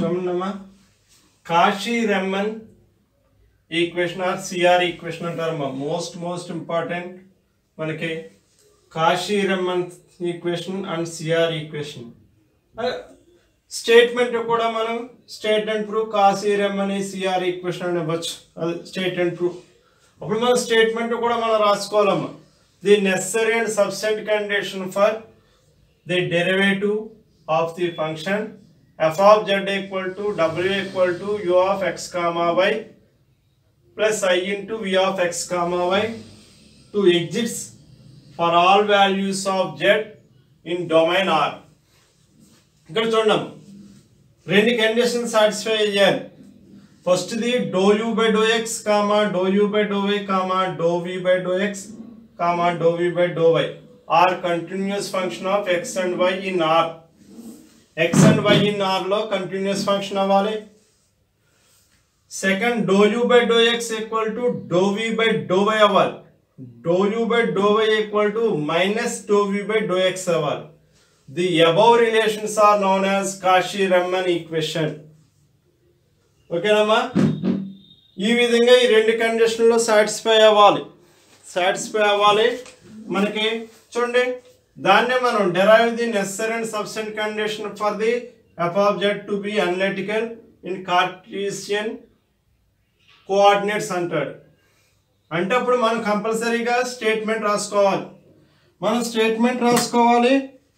చూడమ్మా Cauchy Riemann equation or C R equation అంటారమ్మా most most important మనకి Cauchy Riemann equation and C R equation statement కూడా మనం state and prove Cauchy Riemann C R equation అని ఇవ్వచ్చు అది స్టేట్ అండ్ ప్రూవ్ అప్పుడు మన స్టేట్మెంట్ కూడా మనం రాసుకోవాలమ్మా the necessary and sufficient condition for the derivative of the function f of Z equal to డబ్ల్యూ equal to u of X comma why plus I into we of X comma y to exists for all values of z in domain R ఇక్కడ చూడండి రెండు condition satisfy అయ్యారు first the dou you by do x comma dou you by do y comma dou we by do x comma dou we by do y are continuous function of x and y in R x and y in R లో continuous function అవ్వాలి second dou you by do X equal to do we by do y అవ్వాలి dou you by do y equal to minus dou we by do x అవ్వాలి the above relations are known as Cauchy Riemann equation ఓకేనమ్మా ఈ విధంగా ఈ రెండు కండిషన్లో satisfy అవ్వాలి satisfy అవ్వాలి మనకి చూడండి దాన్నే మనం derive the necessary and sufficient condition for the f of z to be analytical in Cartesian coordinates అంటాడు అంటే అప్పుడు మనం కంపల్సరీగా స్టేట్మెంట్ రాసుకోవాలి మనం స్టేట్మెంట్ రాసుకోవాలి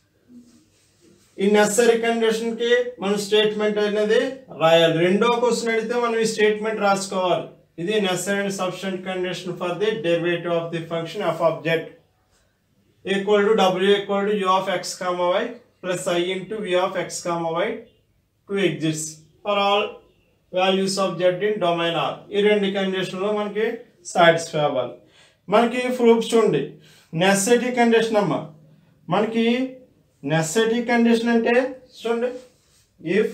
ఈ నెసరీ కండిషన్ కి మనం స్టేట్మెంట్ అనేది రాయాలి రెండో క్వశ్చన్ అడిగితే మనం ఈ స్టేట్మెంట్ రాసుకోవాలి ఇది necessary and sufficient condition for the derivative of the function f of Z equal to డబ్ల్యూ equal to u of X comma why plus I into we of X comma y to exists for all values of z in domain R ఈ రెండు కండిషన్లో మనకి satisfy అవ్వాలి మనకి proofs చూడండి necessity condition అమ్మ మనకి నెసెసిటీ కండిషన్ అంటే చూడండి if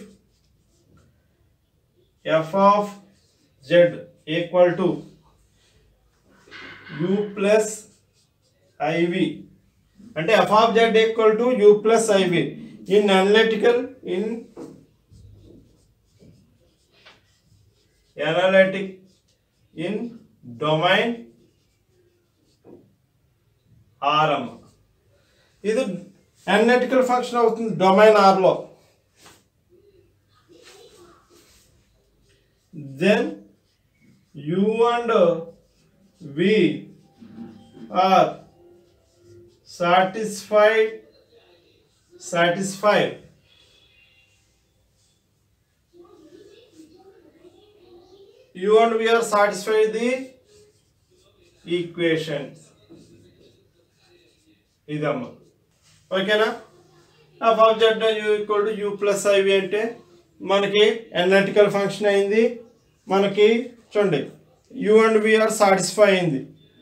f of Z equal to u plus i v అంటే f of Z equal to u plus i v in analytical in analytic in domain ఆరం ఇది అనలిటికల్ ఫంక్షన్ అవుతుంది డొమైన్ ఆర్లో then u and v are satisfied satisfied you and we are satisfied the equations ఇదమ్మా ఓకేనా f of z u equal to u plus i v అంటే మనకి analytical function అయింది మనకి చూడండి u and v are satisfy అయింది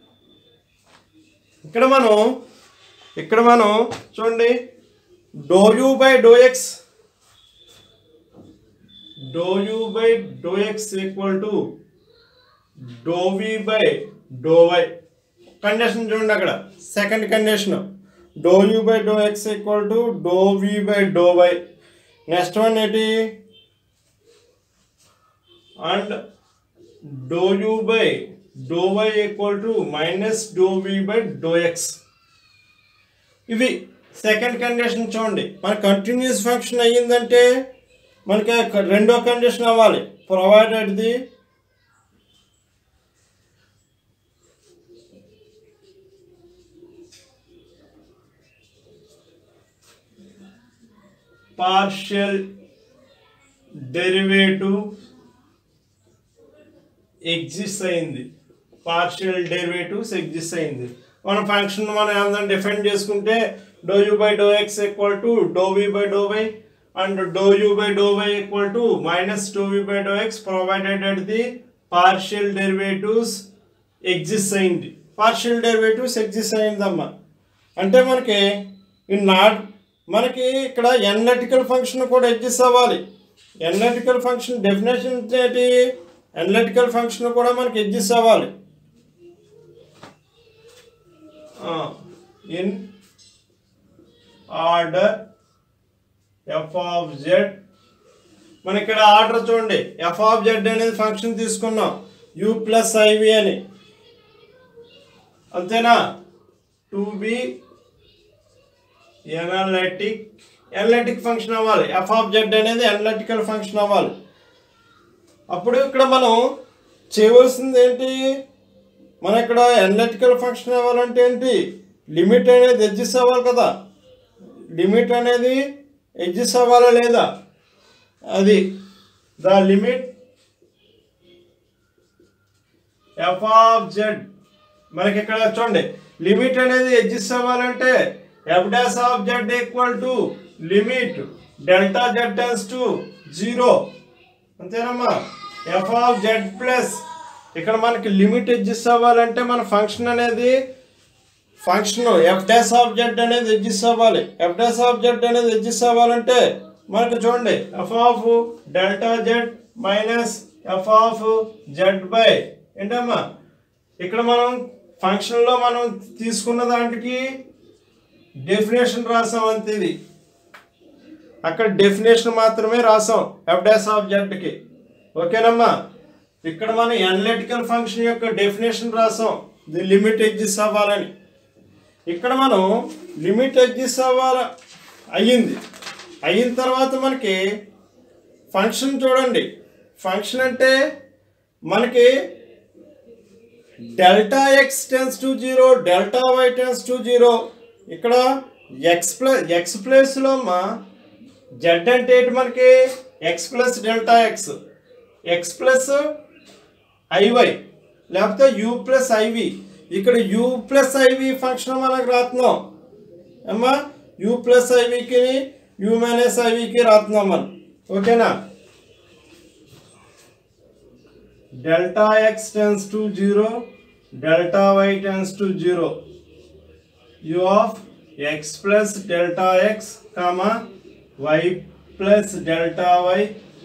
ఇక్కడ మనం ఇక్కడ మనం చూడండి do you by do X dou you by do X equal to do we by do y condition చూడండి అక్కడ second condition dou you by do X equal to do we by do y next one ఏంటి and dou you by do y equal to minus dou we by do x ఇవి second condition చూడండి మన continuous function అయ్యిందంటే మనకి రెండో condition అవ్వాలి provided the partial derivative exist అయింది partial derivatives exist అయింది మన ఫంక్షన్ మనం ఏమన్నా డిఫైన్ చేసుకుంటే dou you by do X equal to do we by do y and dou u by dou y equal to minus dou v by dou x provided that the partial derivatives exist అయింది partial derivatives exist అయిందమ్మా అంటే మనకి ఈ not మనకి ఇక్కడ analytical function కూడా exist అవ్వాలి analytical function definition ఏంటి ఎనలిటికల్ ఫంక్షన్ కూడా మనకి ఎగ్జిస్ట్ అవ్వాలి in order f of z మన ఇక్కడ ఆర్డర్ చూడండి ఎఫ్ ఆఫ్ జెడ్ అనేది ఫంక్షన్ తీసుకున్నాం యూ ప్లస్ ఐవి అని అంతేనా to be analytic analytic function అవ్వాలి ఎఫ్ ఆఫ్ జెడ్ అనేది ఎనలటికల్ ఫంక్షన్ అవ్వాలి అప్పుడు ఇక్కడ మనం చేయవలసింది ఏంటి మన ఇక్కడ ఎనలటికల్ ఫంక్షన్ అవ్వాలంటే ఏంటి లిమిట్ అనేది ఎడ్జస్ట్ అవ్వాలి కదా లిమిట్ అనేది ఎడ్జస్ట్ అవ్వాలా లేదా అది the limit f of z మనకి ఇక్కడ చూడండి లిమిట్ అనేది ఎడ్జస్ట్ అవ్వాలంటే f dash of Z equal to limit delta Z tends to zero అంతేనమ్మా ఎఫ్ ఆఫ్ జెడ్ ప్లస్ ఇక్కడ మనకి లిమిట్ అడ్జస్ట్ అవ్వాలంటే మన ఫంక్షన్ అనేది function f dash of Z అనేది అడ్జస్ట్ అవ్వాలి ఎఫ్ డాష్ ఆఫ్ జెడ్ అనేది అడ్జస్ట్ అవ్వాలంటే మనకి చూడండి F of delta z minus f of z by ఏంటమ్మా ఇక్కడ మనం ఫంక్షన్లో మనం తీసుకున్న దానికి డెఫినేషన్ రాసాం అంతే ఇది అక్కడ డెఫినేషన్ మాత్రమే రాసాం ఎఫ్ డాష్ ఆఫ్ జెడ్కి ఓకేనమ్మా ఇక్కడ మనం అనలిటికల్ ఫంక్షన్ యొక్క డెఫినేషన్ రాసాం ది లిమిట్ ఎగ్జిస్ట్ అవ్వాలని ఇక్కడ మనం లిమిట్ ఎగ్జిస్ట్ అవ్వాల అయ్యింది అయిన తర్వాత మనకి ఫంక్షన్ చూడండి ఫంక్షన్ అంటే మనకి delta X tends to zero delta why tends to zero ఇక్కడ ఎక్స్ ప్లస్ ఎక్స్ ప్లస్లో మా జెడ్ అంటే ఏంటి మనకి x plus delta x x plus i y లేకపోతే యూ ప్లస్ ఐవి ఇక్కడ యూ ప్లస్ ఐవి ఫంక్షన్ మనకు రాస్తున్నాం అమ్మా యూ ప్లస్ ఐవికి యూ మైనస్ ఐవికి రాస్తున్నాం మనం ఓకేనా delta X tends to zero delta why tends to zero u of X plus delta X comma why plus delta why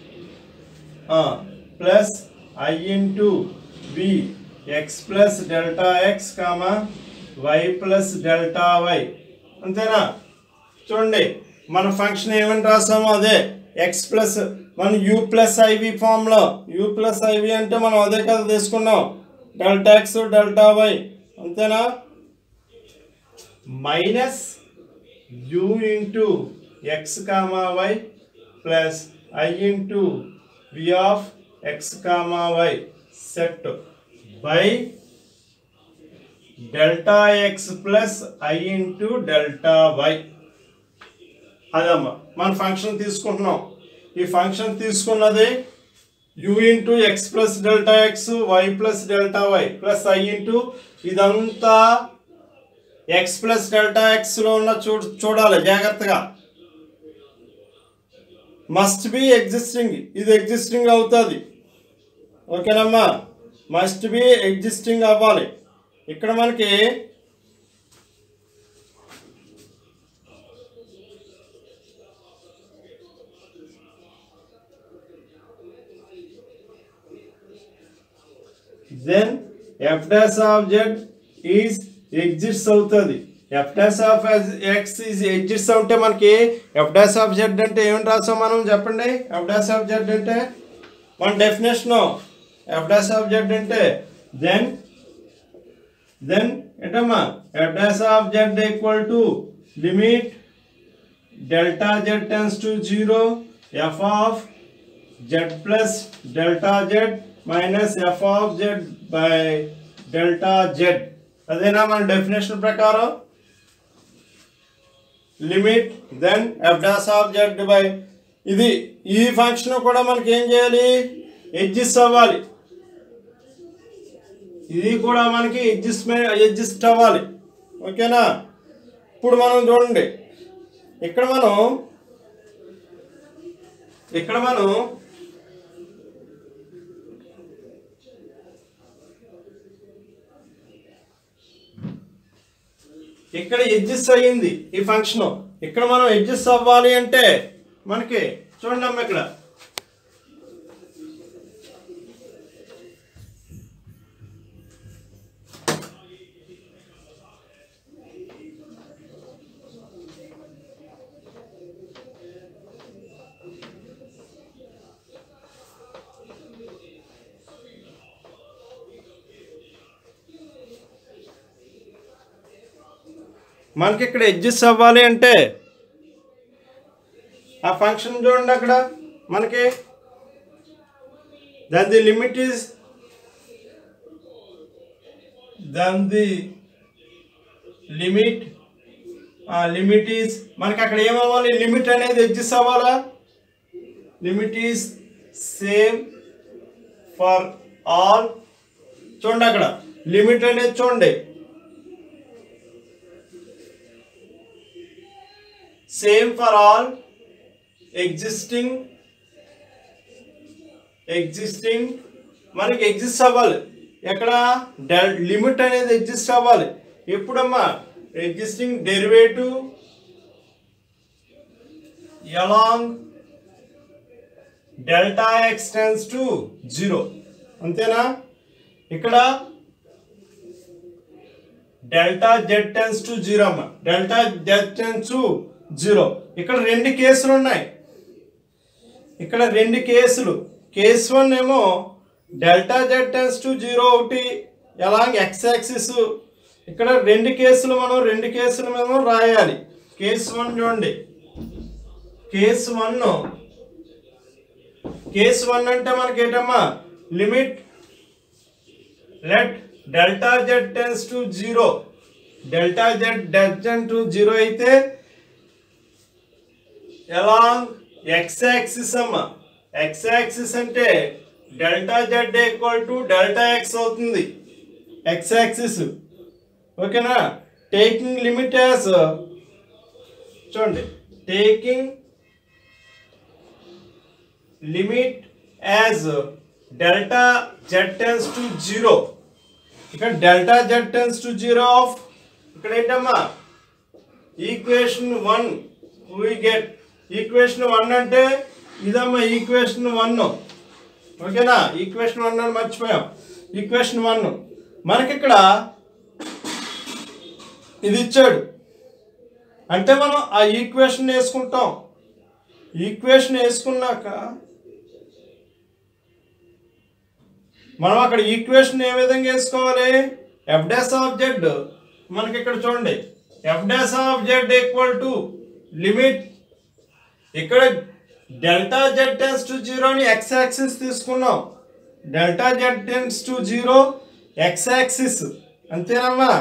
plus I into b x plus delta X comma why plus delta y అంతేనా చూడండి మన function ఏమని రాసామో అదే x plus మన u plus i v ఫామ్లో u plus i v అంటే మనం అదే కదా తీసుకున్నాం డెల్టా ఎక్స్ డెల్టా వై అంతేనా minus u into X comma why plus I into we of X comma y set by delta X plus I into delta y అదమ్మా మన function తీసుకుంటున్నాం ఈ ఫంక్షన్ తీసుకున్నది u into X plus delta x y plus delta why plus I into ఇదంతా x plus delta ఎక్స్లో ఉన్న చూ చూడాలి జాగ్రత్తగా మస్ట్ బి ఎగ్జిస్టింగ్ ఇది ఎగ్జిస్టింగ్ అవుతుంది ఓకేనమ్మా మస్ట్ బి ఎగ్జిస్టింగ్ అవ్వాలి ఇక్కడ మనకి then f dash of Z is exists అవుతుంది f dash of x is exists ఉంటే మనకి ఎఫ్ డాష్ ఆఫ్ జెడ్ అంటే ఏమని రాసాం మనం చెప్పండి ఎఫ్ డాష్ ఆఫ్ జెడ్ అంటే మన definition f dash of z అంటే దెన్ దెన్ ఏంటమ్మా f dash of Z equal to limit delta Z tends to zero f of z plus delta z minus f of z by delta z అదేనా మన definition ప్రకారం limit then f dash of z by ఇది ఈ function కూడా మనకి ఏం చేయాలి adjust అవ్వాలి ఇది కూడా మనకి అడ్జస్ట్మెంట్ అడ్జస్ట్ అవ్వాలి ఓకేనా ఇప్పుడు మనం చూడండి ఇక్కడ మనం ఇక్కడ మనం ఇక్కడ అడ్జస్ట్ అయ్యింది ఈ ఫంక్షన్ ఇక్కడ మనం అడ్జస్ట్ అవ్వాలి అంటే మనకి చూడండి అమ్మ ఇక్కడ మనకి ఇక్కడ ఎగ్జిస్ట్ అవ్వాలి అంటే ఆ ఫంక్షన్ చూడండి అక్కడ మనకి దాని ది లిమిట్ ఈజ్ దాని ది లిమిట్ లిమిట్ ఈజ్ మనకి అక్కడ ఏమవ్వాలి లిమిట్ అనేది ఎగ్జిస్ట్ అవ్వాలా limit is same for all చూడండి అక్కడ లిమిట్ అనేది చూడండి same for all existing existing మనకి ఎగ్జిస్ట్ అవ్వాలి ఎక్కడ డెల్ లిమిట్ అనేది ఎగ్జిస్ట్ అవ్వాలి ఎప్పుడమ్మా existing derivative along delta X tends to zero అంతేనా ఇక్కడ delta Z tends to zero అమ్మ delta Z tends to zero ఇక్కడ రెండు కేసులు ఉన్నాయి ఇక్కడ రెండు కేసులు కేస్ వన్ ఏమో delta Z tends to zero ఒకటి ఎలాంగ్ ఎక్స్ యాక్సిస్ ఇక్కడ రెండు కేసులు మనం రెండు కేసులు మేము రాయాలి కేస్ వన్ చూడండి కేస్ వన్ కేస్ వన్ అంటే మనకి ఏంటమ్మా limit let delta Z tends to zero delta z డెడ్ టు జీరో అయితే ఎలాంగ్ ఎక్స్ యాక్సిస్ అమ్మ ఎక్స్ యాక్సిస్ అంటే delta Z equal to delta x అవుతుంది ఎక్స్ యాక్సిస్ ఓకేనా టేకింగ్ లిమిట్ యాజ్ చూడండి taking limit as delta Z tends to zero ఇక్కడ delta Z tends to zero of ఇక్కడ ఏంటమ్మా equation one we get equation one అంటే ఇదమ్మా equation one ఓకేనా equation one అని మర్చిపోయాం ఈక్వేషన్ వన్ మనకి ఇక్కడ ఇది ఇచ్చాడు అంటే మనం ఆ ఈక్వేషన్ వేసుకుంటాం ఈక్వేషన్ వేసుకున్నాక మనం అక్కడ ఈక్వేషన్ ఏ విధంగా వేసుకోవాలి ఎఫ్ డాష్ ఆఫ్ జెడ్ మనకి ఇక్కడ చూడండి F dash of Z equal to limit ఇక్కడ డెల్టా జెడ్ టెన్స్ టు జీరోని ఎక్స్ యాక్సిస్ తీసుకున్నాం delta Z tends to zero X axis అంతేనమ్మా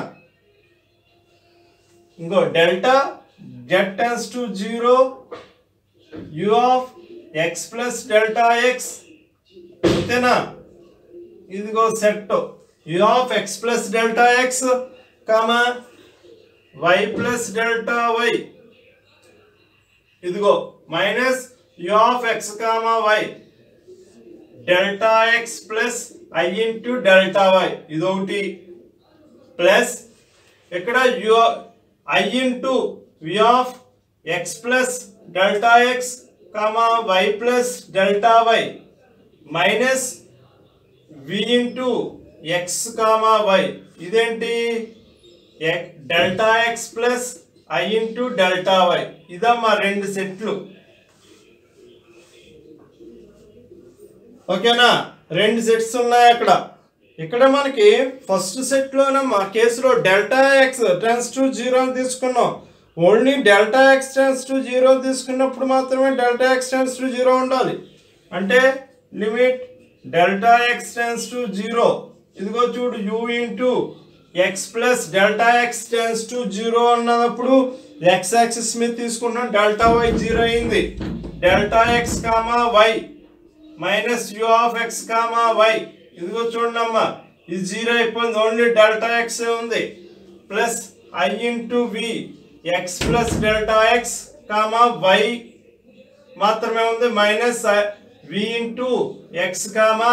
ఇంకో delta Z tends to zero U of X plus delta X అంతేనా ఇదిగో set U of X plus delta X comma why plus delta Y ఇదిగో minus U of X comma Y delta X plus I into delta Y ఇదొకటి plus ఇక్కడ U I into we of X plus delta X comma why plus delta Y minus V into X comma Y ఇదేంటి delta X plus I into delta Y ఇదమ్మా రెండు సెట్లు ఓకేనా రెండు sets ఉన్నాయి అక్కడ ఇక్కడ మనకి ఫస్ట్ సెట్లోనమ్మా కేసులో delta X tends to zero అని తీసుకున్నాం only delta X tends to zero తీసుకున్నప్పుడు మాత్రమే delta X tends to zero ఉండాలి అంటే limit delta X tends to zero ఇదిగో చూడు U into X plus delta X tends to zero అన్నప్పుడు X axis మీద తీసుకున్నాం డెల్టా వై జీరో అయింది delta X comma Y minus U of X comma Y ఇదిగో చూడండి అమ్మా ఇది జీరో అయిపోయింది ఓన్లీ డెల్టా ఎక్స్ ఉంది plus I into V X plus delta X comma Y మాత్రమే ఉంది minus V into X comma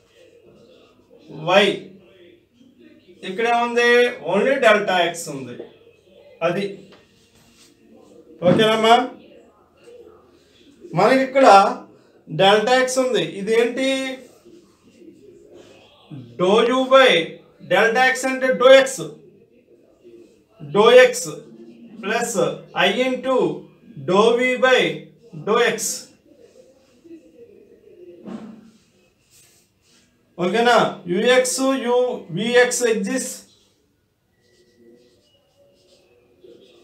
Y ఇక్కడ ఏముంది ఓన్లీ డెల్టా ఎక్స్ ఉంది అది ఓకేనమ్మా మనకి ఇక్కడ డెల్టా ఎక్స్ ఉంది ఇదేంటి do you by delta X అంటే do X do X plus I into do we by do X ఓకేనా U X U V X exist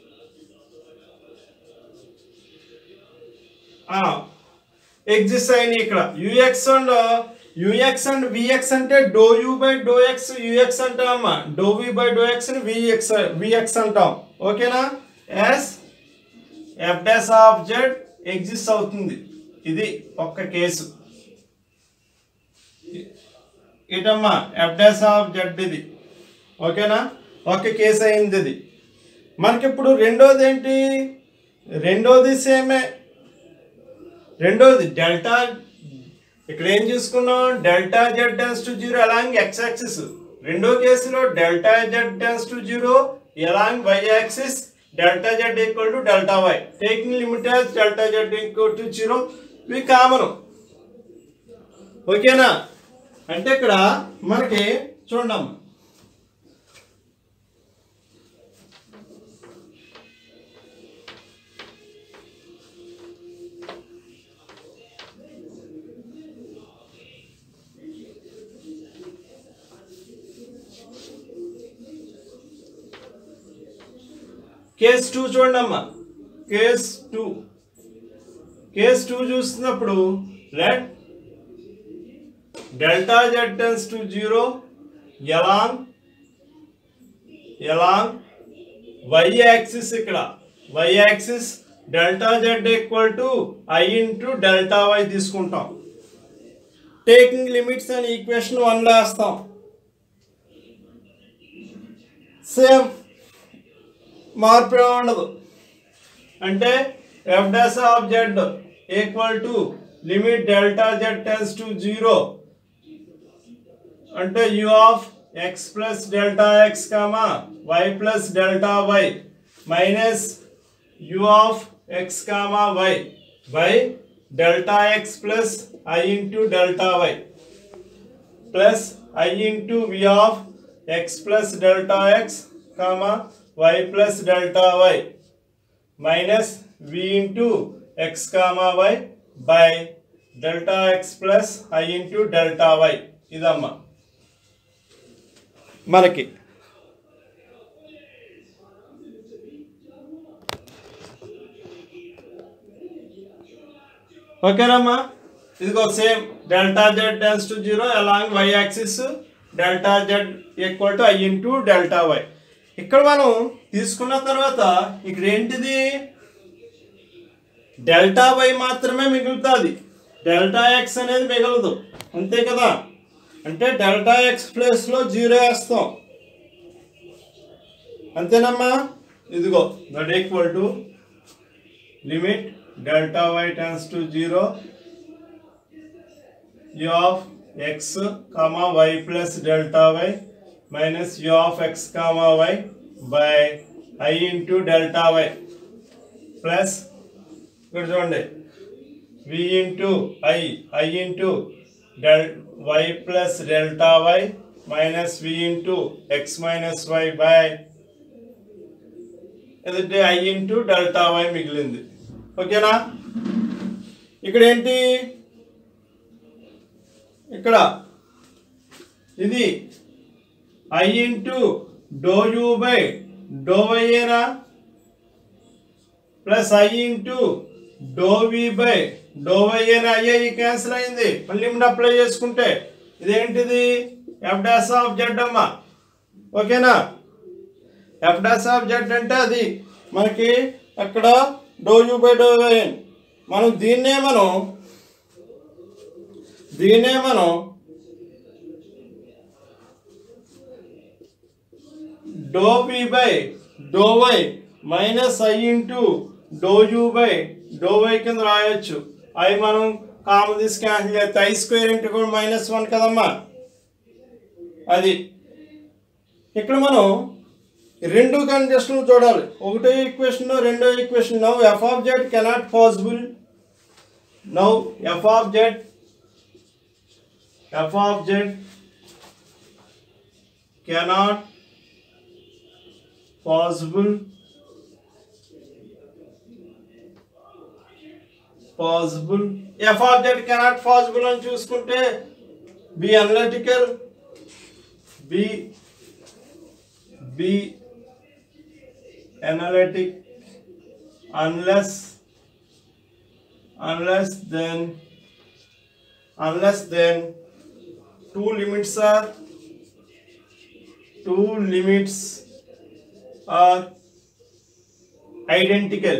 exist అయినాయి ఇక్కడ U X and U X and V X అంటే do you by do X U X అంటామమ్మా do we by do X V X V X అంటాం ఓకేనా yes F dash of Z exist అవుతుంది ఇది ఒక్క కేసు ఇటమ్మా ఎఫ్ డాష్ ఆఫ్ జెడ్ ఇది ఓకేనా ఒక్క కేసు అయింది ఇది మనకి ఇప్పుడు రెండోది ఏంటి రెండోది సేమే రెండోది డెల్టా ఇక్కడ ఏం చూసుకున్నాం delta Z tends to zero along X axis రెండో కేసులో delta Z tends to zero along Y axis delta Z equal to delta Y taking limit as delta Z equal to zero ఇవి common ఓకేనా అంటే ఇక్కడ మనకి చూడమ్మా case two చూడండి అమ్మా కేస్ టూ కేస్ టూ చూస్తున్నప్పుడు let delta Z tends to zero along along Y axis ఇక్కడ Y axis delta Z equal to I into delta Y తీసుకుంటాం టేకింగ్ లిమిట్స్ అని ఈక్వేషన్ వన్లో వేస్తాం సేమ్ మార్పు ఏమి ఉండదు అంటే F dash of Z equal to limit delta Z tends to zero అంటే U of X plus delta X comma why plus delta Y minus U of X comma Y by delta X plus I into delta why plus I into we of X plus delta X comma why plus delta Y minus V into X comma Y by delta X plus I into delta Y ఇదమ్మా మనకి ఓకేనమ్మా ఇదిగో same delta Z tends to zero along Y axis delta Z equal to I into delta Y ఇక్కడ మనం తీసుకున్న తర్వాత ఇక్కడ ఏంటిది డెల్టా వై మాత్రమే మిగులుతుంది డెల్టా ఎక్స్ అనేది మిగలదు అంతే కదా అంటే డెల్టా ఎక్స్ ప్లేస్లో జీరో వేస్తాం అంతేనమ్మా ఇదిగో that equal to limit delta why tends to zero u of x comma y plus delta y minus u of x comma y by i into delta y plus ఇక్కడ చూడండి v into i i into del y plus delta y minus v into x minus y by ఎదుటి i into delta y మిగిలింది ఓకేనా ఇక్కడ ఏంటి ఇక్కడ ఇది I into do you by do వైఏనా plus I into do we by do వైఏనా అయ్యే ఈ క్యాన్సిల్ అయింది మళ్ళీ లిమిట్ అప్లై చేసుకుంటే ఇదేంటిది ఎఫ్ డాస్ ఆఫ్ జెడ్ అమ్మా ఓకేనా ఎఫ్ డాస్ ఆఫ్ జెడ్ అంటే అది మనకి అక్కడ do you by do Y మనం దీన్నే మనం దీన్నే మనం do B by do Y minus I into do you by do Y కింద రాయొచ్చు అవి మనం కామ తీసి క్యాన్సిల్ చేస్తే ఐ స్క్వేర్ ఇంటూ కూడా మైనస్ వన్ కదమ్మా అది ఇక్కడ మనం రెండు కండిషన్లు చూడాలి ఒకటో ఈక్వేషన్ రెండో equation now F of Z cannot possible now F of Z f of z cannot possible possible f of z cannot possible అని చూసుకుంటే be analytical be be analytic unless unless then unless then two limits are two limits are identical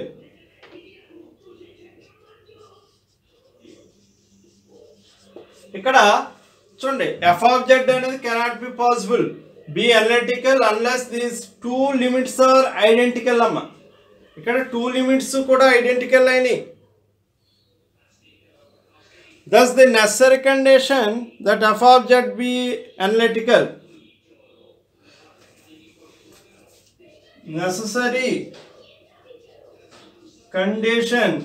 ఇక్కడ చూడండి F of Z అనేది cannot be possible be analytical unless these two limits are identical అమ్మ ఇక్కడ two limits కూడా identical అయినాయి thus the necessary condition that F of Z be analytical necessary condition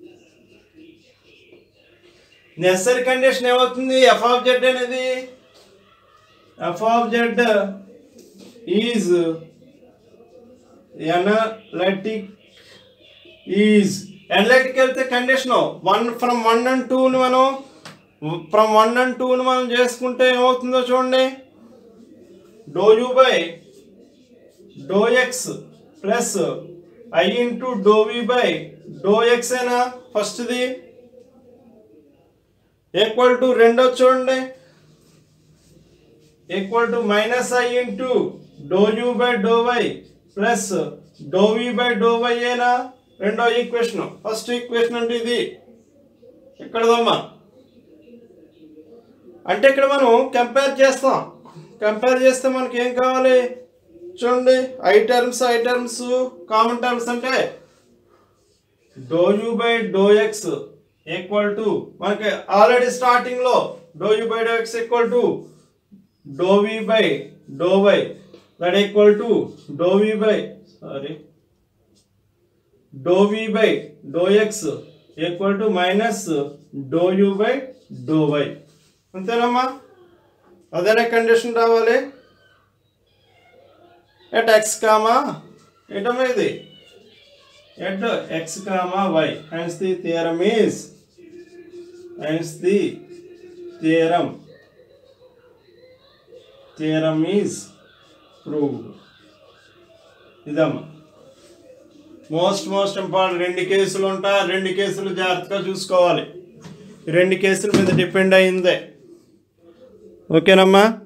necessary condition ఏమవుతుంది F of Z అనేది F of Z is analytic is analytic వెళ్తే condition one from one and టూని మనం from one and టూని మనం చేసుకుంటే ఏమవుతుందో చూడండి do you by do X plus I into do we by do X అయినా ఫస్ట్ది ఈక్వల్ టు రెండో చూడండి equal to minus I into do you by do Y plus do we by do Y అయినా రెండో equation first equation అంటే ఇది ఇక్కడదమ్మా అంటే ఇక్కడ మనం కంపేర్ చేస్తాం కంపేర్ చేస్తే మనకి ఏం కావాలి చూడండి I terms I terms common terms అంటే do you by do X equal to మనకి ఆల్రెడీ స్టార్టింగ్ లో do you by do X equal to do we by do Y that equal to do we by sorry do we by do X equal to minus do you by do Y అంతేనమ్మా అదేనా condition రావాలి at X comma ఏంటమ్మా ఇది at X comma Y hence the theorem is hence the theorem theorem is proved ఇదమ్మా most most important రెండు కేసులు ఉంటాయి ఆ రెండు కేసులు జాగ్రత్తగా చూసుకోవాలి ఈ రెండు కేసుల మీద డిపెండ్ అయిందే ఓకేనమ్మా